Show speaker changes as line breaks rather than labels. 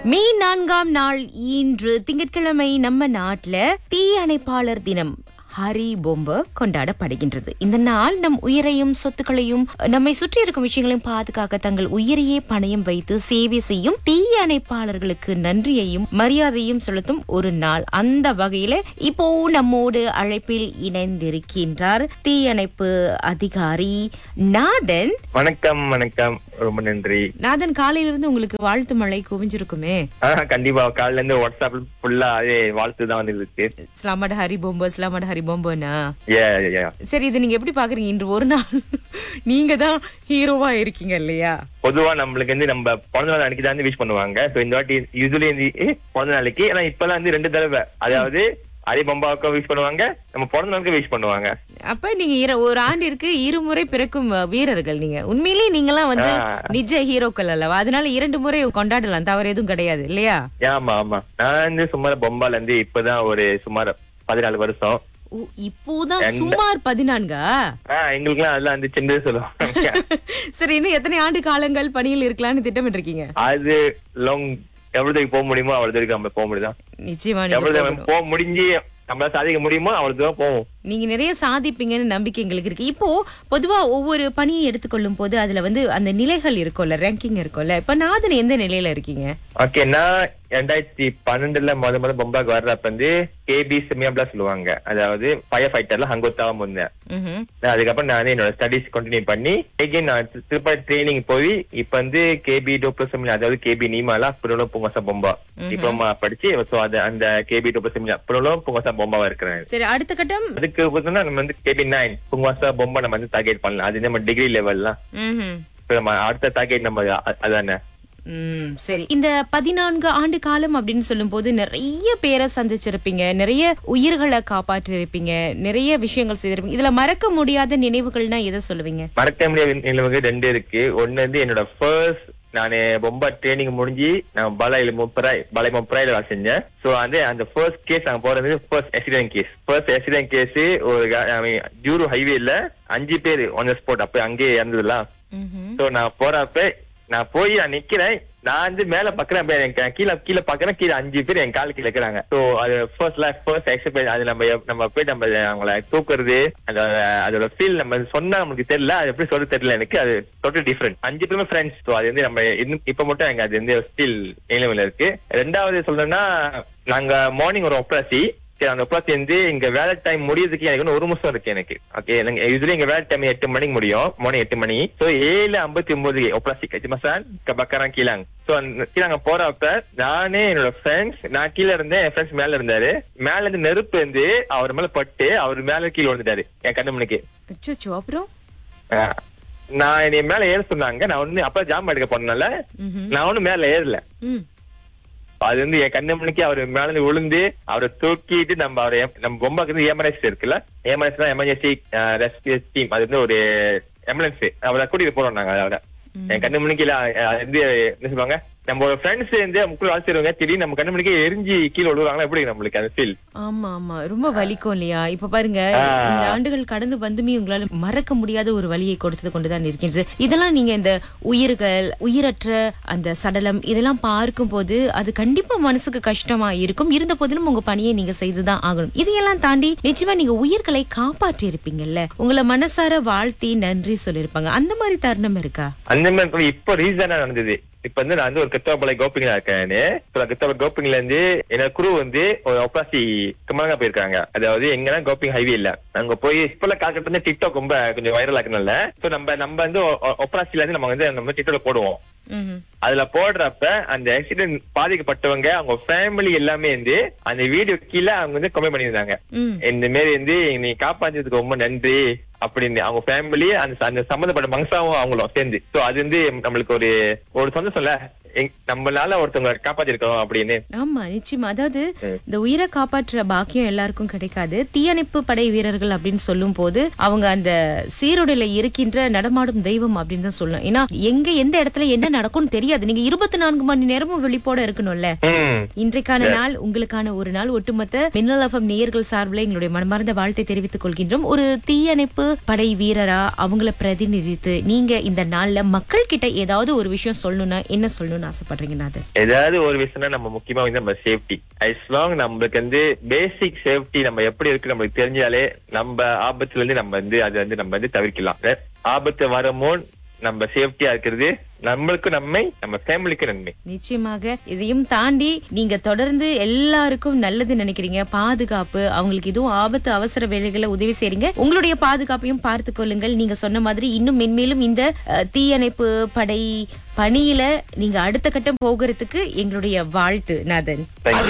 மே நான்காம் நாள் இன்று திங்கட்கிழமை நம்ம நாட்டுல தீ அணைப்பாளர் தினம் ஹரி பொம்ப கொண்டாடப்படுகின்றது இந்த நாள் நம் உயிரையும் சொத்துக்களையும் நம்மை சுற்றி இருக்கும் விஷயங்களையும் பாதுகாக்க தங்கள் உயிரையே பணயம் வைத்து சேவை செய்யும் தீ அணைப்பாளர்களுக்கு நன்றியையும் மரியாதையும் செலுத்தும் ஒரு நாள் அந்த வகையில இப்போ நம்மோடு அழைப்பில் இணைந்திருக்கின்றார் தீயணைப்பு அதிகாரி நாதன்
வணக்கம் வணக்கம் ரொம்ப நன்றி
நாதன் காலையிலிருந்து உங்களுக்கு வாழ்த்து மழை குவிஞ்சிருக்குமே
ஆஹ் கண்டிப்பா காலைல இருந்து வாட்ஸ்அப்ல ஃபுல்லா அதே வாழ்த்து தான் வந்து இருக்கு
ஸ்லாமட் ஹரி பொம்போ ஸ்லாமட் ஹரி பொம்போனா
ஏ ஏ
சரி இது நீங்க எப்படி பாக்குறீங்க இன்று ஒரு நாள் நீங்க தான் ஹீரோவா இருக்கீங்க இல்லையா
பொதுவா நம்மளுக்கு வந்து நம்ம பிறந்த நாள் அன்னைக்கு தான் விஷ் பண்ணுவாங்க சோ இந்த வாட்டி யூஸ்வலி இந்த ஏ, பிறந்த நாளைக்கு ஆனா இப்பெல்லாம் வந்து ரெண்டு தடவை அதாவது அதே பம்பாவுக்கும் விஷ் பண்ணுவாங்க நம்ம பிறந்த நாளுக்கு விஷ் பண்ணுவாங்க
அப்ப நீங்க இர- ஒரு ஆண்டிற்கு இருமுறை பிறக்கும் அஹ், வீரர்கள் நீங்க உண்மையிலேயே நீங்கலாம் வந்து
ஆ.
நிஜ ஹீரோக்கள் அல்லவா அதனால இரண்டு முறை கொண்டாடலாம் தவறு எதுவும் கிடையாது இல்லையா
ஆமா ஆமா நான் வந்து சுமார் பொம்பால இருந்து இப்பதான் ஒரு சுமார் பதினாலு வருஷம்
ஓ, இப்போதான்
எந்த-
சுமார் பதினான்கா
ஆஹ் எங்களுக்குலாம் அதெல்லாம் வந்து சின்னது சொல்லுவாங்க
சரி இன்னும் எத்தனை ஆண்டு காலங்கள் பணியில் இருக்கலாம்னு திட்டமிட்டு இருக்கீங்க
அது லாங் எவ்வளவு போக முடியுமோ அவ்வளவு தூரம் நம்ம போக முடியுதான்
நிச்சயமா நீங்க
எவ்வளவு
போகணும்.
போக முடிஞ்சு நம்மளால சாதிக்க முடியுமோ அவ்வளவு தூரம் போவோம்
நீங்க நிறைய சாதிப்பீங்கன்னு நம்பிக்கை எங்களுக்கு இருக்கு இப்போ பொதுவா ஒவ்வொரு பணியை எடுத்துக்கொள்ளும் போது அதுல வந்து அந்த நிலைகள் இருக்கும்ல ரேங்கிங் இருக்கும்ல இப்ப நாதன் எந்த நிலையில இருக்கீங்க
ஓகே நான் ரெண்டாயிரத்தி பன்னெண்டுல முத முத பொம்பாக்கு வர்றப்ப வந்து கேபி செமியாப்லா சொல்லுவாங்க அதாவது ஃபயர் ஃபைட்டர்ல ஹங்கோத்தாவா முந்தேன்
ம்ஹும்.
நான் அதுக்கப்புறம் நான் என்னோட ஸ்டடிஸ் கண்டினியூ பண்ணி again நான் திருப்ப ட்ரைனிங் போய் இப்ப வந்து கேபி டோப்ளோசெமினா அதாவது கேபி நீமாலா புரோலோ புங்கசா பொம்பா டிப்ளமா படிச்சு so அது அந்த கேபி டோப்ளோசெமினா புரோலோ புங்கசா பொம்பாவா இருக்கிறேன்
சரி அடுத்த கட்டம்
அதுக்கு பார்த்தோம்னா நம்ம வந்து கேபி நைன் புங்கவாசா பொம்பா நம்ம வந்து டார்கெட் பண்ணலாம் அது நம்ம டிகிரி லெவல்லாம்
ம்ஹும்.
நம்ம அடுத்த டார்கெட் நம்ம அ- அதானே
ம், சரி இந்த பதினான்கு ஆண்டு காலம் அப்படின்னு சொல்லும் போது நிறைய பேரை சந்திச்சிருப்பீங்க நிறைய உயிர்களை காப்பாற்றி இருப்பீங்க நிறைய விஷயங்கள் செய்திருப்பீங்க இதுல மறக்க முடியாத நினைவுகள்னா எதை சொல்லுவீங்க
மறக்க முடியாத நிலவுகள் ரெண்டு இருக்கு ஒண்ணு வந்து என்னோட ஃபர்ஸ்ட் நான் ரொம்ப ட்ரைனிங் முடிஞ்சு நான் பலாயில முப்பராய் பலை முப்பராயில வேலை செஞ்சேன் சோ வந்து அந்த ஃபர்ஸ்ட் கேஸ் நாங்க போறது first accident case first accident case ஒரு ஜூரு ஹைவேல அஞ்சு பேர் ஆன் த ஸ்பாட் அப்ப அங்கேயே இறந்ததுலாம்
ம்ஹும்.
சோ நான் போறப்ப நான் போய் நான் நிக்கிறேன் நான் வந்து மேல பாக்குறேன் அப்ப எனக்கு கீழே கீழே பாக்குறேன் கீழே அஞ்சு பேர் என் காலு கீழே இருக்கிறாங்க சோ அது ஃபர்ஸ்ட் லைஃப் ஃபர்ஸ்ட் எக்ஸ்பீரியன்ஸ் அது நம்ம எப்- நம்ம போய் நம்ம அவங்கள தூக்குறது அதோட அதோட ஃபீல் நம்ம சொன்னா நமக்கு தெரியல அது எப்படி சொல்ல தெரியல எனக்கு அது டோட்டல் டிஃப்ரெண்ட் அஞ்சு பேருமே ஃப்ரெண்ட்ஸ் ஸோ அது வந்து நம்ம இன்னும் இப்ப மட்டும் எனக்கு அது வந்து ஸ்டில் நிலைமையில இருக்கு ரெண்டாவது சொல்லணும்னா நாங்க மார்னிங் ஒரு ஒப்ராசி சரி அந்த ஒப்ராசி வந்து இங்க வேலை டைம் முடியறதுக்கு எனக்கு இன்னும் ஒரு நிமிஷம் இருக்கு எனக்கு ஓகே யூஸ்வலி எங்க வேலை டைம் எட்டு மணிக்கு முடியும் மார்னிங் எட்டு மணி சோ ஏழு ஐம்பத்தி ஒன்பது ஒப்ராசி கச்சிமசான் கபக்கரான் கீழாங் சோ கீழாங்க போறப்ப நானே என்னோட ஃப்ரெண்ட்ஸ் நான் கீழே இருந்தேன் என் ஃப்ரெண்ட்ஸ் மேல இருந்தாரு மேல இருந்து நெருப்பு வந்து அவர் மேல பட்டு அவர் மேல கீழே விழுந்துட்டாரு என் கண்ணு மணிக்கு
அச்சச்சோ, அப்புறம்
ஆஹ் நான் என்னை மேல ஏற சொன்னாங்க நான் ஒண்ணு அப்ப ஜாம் எடுக்க போனனால
ம்ஹும்.
நான் ஒண்ணு மேல ஏறல
ம்.
அது வந்து என் கண்ணு மணிக்கு அவர் மேல இருந்து விழுந்து அவரை தூக்கிட்டு நம்ம அவரை நம்ம பொம்பாக்கு வந்து எமர்ஜென்சி இருக்குல்ல எமர்ஜென்சி தான் எமர்ஜென்சி ரெஸ்கியூ டீம் அது வந்து ஒரு எம்புலன்ஸ் அவரை கூட்டிட்டு போறோம் நாங்க அவரை என் கண்ணு மணிக்கு வந்து என்ன சொல்லுவாங்க நம்ம ஒரு ஃப்ரெண்ட்ஸ் வந்து முக்குள்ள அழைச்சிருவாங்க திடீர்னு நம்ம கண்ணு மணிக்கு எரிஞ்சு கீழே விழுவாங்களா எப்படி நம்மளுக்கு அந்த ஃபீல்
ஆமா ஆமா ரொம்ப வலிக்கும் இல்லையா இப்ப பாருங்க
ஆ.
இந்த ஆண்டுகள் கடந்து வந்துமே உங்களால மறக்க முடியாத ஒரு வழியை கொடுத்தது கொண்டுதான் இருக்கின்றது இதெல்லாம் நீங்க இந்த உயிர்கள் உயிரற்ற அந்த சடலம் இதெல்லாம் பார்க்கும்போது அது கண்டிப்பா மனசுக்கு கஷ்டமா இருக்கும் இருந்த போதிலும் உங்க பணியை நீங்க செய்துதான் ஆகணும் இதையெல்லாம் தாண்டி நிச்சயமா நீங்க உயிர்களை காப்பாற்றி இருப்பீங்கல்ல உங்களை மனசார வாழ்த்தி நன்றி சொல்லிருப்பாங்க அந்த மாதிரி தருணம் இருக்கா
அந்த மாதிரி கூட இப்ப ரீசனா நடந்தது இப்ப வந்து நான் வந்து ஒரு கிருத்தவப்பளை கோப்பிங்ல இருக்கேன் கிருத்தவ கோப்பிங்ல இருந்து என்னோட குரு வந்து ஒரு ஒப்பாசி குமரங்கா போயிருக்காங்க அதாவது எங்கன்னா கோப்பிங் ஹைவே இல்ல அங்க போய் இப்பெல்லாம் காலகட்டத்துல வந்து டிக்டாக் ரொம்ப கொஞ்சம் வைரல் ஆக்குனால சோ நம்ம நம்ம வந்து ஒப்பராசில இருந்து நம்ம வந்து நம்ம டிக்டாக்ல போடுவோம்
ம்ஹும்.
அதுல போடுறப்ப அந்த ஆக்சிடென்ட் பாதிக்கப்பட்டவங்க அவங்க ஃபேமிலி எல்லாமே வந்து அந்த வீடியோ கீழே அவங்க வந்து கமெண்ட் பண்ணியிருந்தாங்க
ம்.
இந்த மாதிரி வந்து நீ காப்பாத்தினதுக்கு ரொம்ப நன்றி அப்படின்னு அவங்க ஃபேமிலி அந்த அந்த சம்பந்தப்பட்ட மங்கசாவும் அவங்களும் சேர்ந்து சோ அது வந்து நம்மளுக்கு ஒரு ஒரு சந்தோஷம்ல எங்- நம்மளால ஒருத்தவங்க காப்பாத்திருக்கோம் அப்படின்னு
ஆமா நிச்சயமா அதாவது இந்த உயிரை காப்பாற்ற பாக்கியம் எல்லாருக்கும் கிடைக்காது தீயணைப்பு படை வீரர்கள் அப்படின்னு சொல்லும் போது அவங்க அந்த சீருடையில இருக்கின்ற நடமாடும் தெய்வம் அப்படின்னு தான் சொல்லணும் ஏன்னா எங்க எந்த இடத்துல என்ன நடக்கும்னு தெரியாது நீங்க இருபத்தி நான்கு மணி நேரமும் விழிப்போட இருக்கணும்ல
ம்
இன்றைக்கான நாள் உங்களுக்கான ஒரு நாள் ஒட்டுமொத்த மின்னல் எஃப்எம் நேயர்கள் சார்பில் எங்களுடைய மனமார்ந்த வாழ்த்தை தெரிவித்துக் கொள்கின்றோம் ஒரு தீயணைப்பு படை வீரரா அவங்கள பிரதிநிதித்து நீங்க இந்த நாள்ல மக்கள் கிட்ட ஏதாவது ஒரு விஷயம் சொல்லணும்னா என்ன சொல்லணும்னு சொல்லணும்னு ஆசைப்படுறீங்க நாதன்
ஏதாவது ஒரு விஷயம்னா நம்ம முக்கியமா வந்து நம்ம சேஃப்டி as long நம்மளுக்கு வந்து பேசிக் சேஃப்டி நம்ம எப்படி இருக்கு நம்மளுக்கு தெரிஞ்சாலே நம்ம ஆபத்துல இருந்து நம்ம வந்து அதை வந்து நம்ம வந்து தவிர்க்கலாம் ஆபத்து வரும்போது நம்ம சேஃப்டியா இருக்கிறது நம்மளுக்கு நன்மை நம்ம ஃபேமிலிக்கு நன்மை
நிச்சயமாக இதையும் தாண்டி நீங்க தொடர்ந்து எல்லாருக்கும் நல்லது நினைக்கிறீங்க பாதுகாப்பு அவங்களுக்கு எதுவும் ஆபத்து அவசர வேலைகளை உதவி செய்றீங்க உங்களுடைய பாதுகாப்பையும் பார்த்து கொள்ளுங்கள் நீங்க சொன்ன மாதிரி இன்னும் மென்மேலும் இந்த அஹ், தீயணைப்பு படை பணியில நீங்க அடுத்த கட்டம் போகிறதுக்கு எங்களுடைய வாழ்த்து நாதன்
Thank you.